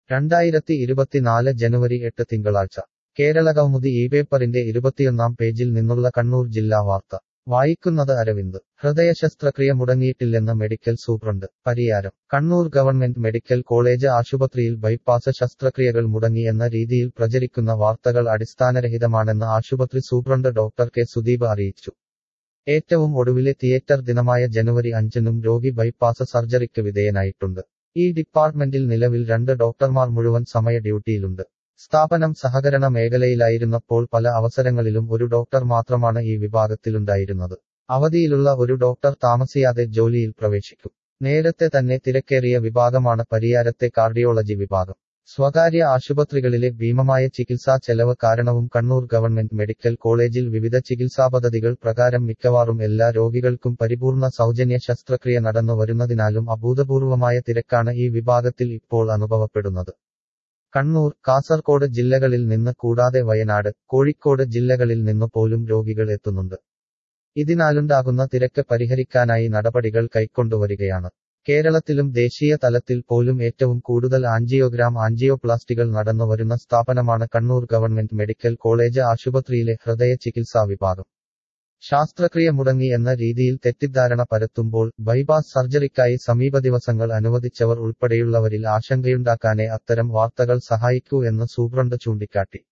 രണ്ടായിരത്തി ഇരുപത്തിനാല് ജനുവരി എട്ട് തിങ്കളാഴ്ച കേരളകൗമുദി ഈ പേപ്പറിന്റെ ഇരുപത്തിയൊന്നാം പേജിൽ നിന്നുള്ള കണ്ണൂർ ജില്ലാ വാർത്ത വായിക്കുന്നത് അരവിന്ദ് ഹൃദയശസ്ത്രക്രിയ മുടങ്ങിയിട്ടില്ലെന്ന് medical superintendent Pariyaram Kannur government medical college ആശുപത്രിയിൽ ബൈപ്പാസ് ശസ്ത്രക്രിയകൾ മുടങ്ങി എന്ന രീതിയിൽ പ്രചരിക്കുന്ന വാർത്തകൾ അടിസ്ഥാനരഹിതമാണെന്ന് ആശുപത്രി സൂപ്രണ്ട് ഡോക്ടർ കെ സുദീപ് അറിയിച്ചു ഏറ്റവും ഒടുവിലെ തിയേറ്റർ ദിനമായ ജനുവരി അഞ്ചിനും രോഗി ബൈപ്പാസ് സർജറിക്ക് വിധേയനായിട്ടുണ്ട് ഈ ഡിപ്പാർട്ട്മെന്റിൽ നിലവിൽ രണ്ട് ഡോക്ടർമാർ മുഴുവൻ സമയ ഡ്യൂട്ടിയിലുണ്ട് സ്ഥാപനം സഹകരണ മേഖലയിലായിരുന്നപ്പോൾ പല അവസരങ്ങളിലും ഒരു ഡോക്ടർ മാത്രമാണ് ഈ വിഭാഗത്തിലുണ്ടായിരുന്നത് അവധിയിലുള്ള ഒരു ഡോക്ടർ താമസിയാതെ ജോലിയിൽ പ്രവേശിക്കും നേരത്തെ തന്നെ തിരക്കേറിയ വിഭാഗമാണ് പരിയാരത്തെ കാർഡിയോളജി വിഭാഗം സ്വകാര്യ ആശുപത്രികളിലെ ഭീമമായ ചികിത്സാ ചെലവ് കാരണവും കണ്ണൂർ ഗവൺമെന്റ് മെഡിക്കൽ കോളേജിൽ വിവിധ ചികിത്സാ പദ്ധതികൾ പ്രകാരം മിക്കവാറും എല്ലാ രോഗികൾക്കും പരിപൂർണ സൗജന്യ ശസ്ത്രക്രിയ നടന്നു വരുന്നതിനാലും അഭൂതപൂർവമായ തിരക്കാണ് ഈ വിഭാഗത്തിൽ ഇപ്പോൾ അനുഭവപ്പെടുന്നത് കണ്ണൂർ കാസർകോട് ജില്ലകളിൽ നിന്ന് കൂടാതെ വയനാട് കോഴിക്കോട് ജില്ലകളിൽ നിന്നു പോലും രോഗികൾ എത്തുന്നുണ്ട് ഇതിനാലുണ്ടാകുന്ന തിരക്ക് പരിഹരിക്കാനായി നടപടികൾ കൈക്കൊണ്ടുവരികയാണ് കേരളത്തിലും ദേശീയ തലത്തിൽ പോലും ഏറ്റവും കൂടുതൽ ആൻജിയോഗ്രാം ആൻജിയോപ്ലാസ്റ്റികൾ നടന്നുവരുന്ന സ്ഥാപനമാണ് കണ്ണൂർ ഗവൺമെന്റ് മെഡിക്കൽ കോളേജ് ആശുപത്രിയിലെ ഹൃദയ ചികിത്സാ വിഭാഗം ശാസ്ത്രക്രിയ മുടങ്ങി എന്ന രീതിയിൽ തെറ്റിദ്ധാരണ പരത്തുമ്പോൾ ബൈപാസ് സർജറിക്കായി സമീപ ദിവസങ്ങൾ അനുവദിച്ചവർ ഉൾപ്പെടെയുള്ളവരിൽ ആശങ്കയുണ്ടാക്കാനേ അത്തരം വാർത്തകൾ സഹായിക്കൂ എന്ന് സൂപ്രണ്ട് ചൂണ്ടിക്കാട്ടി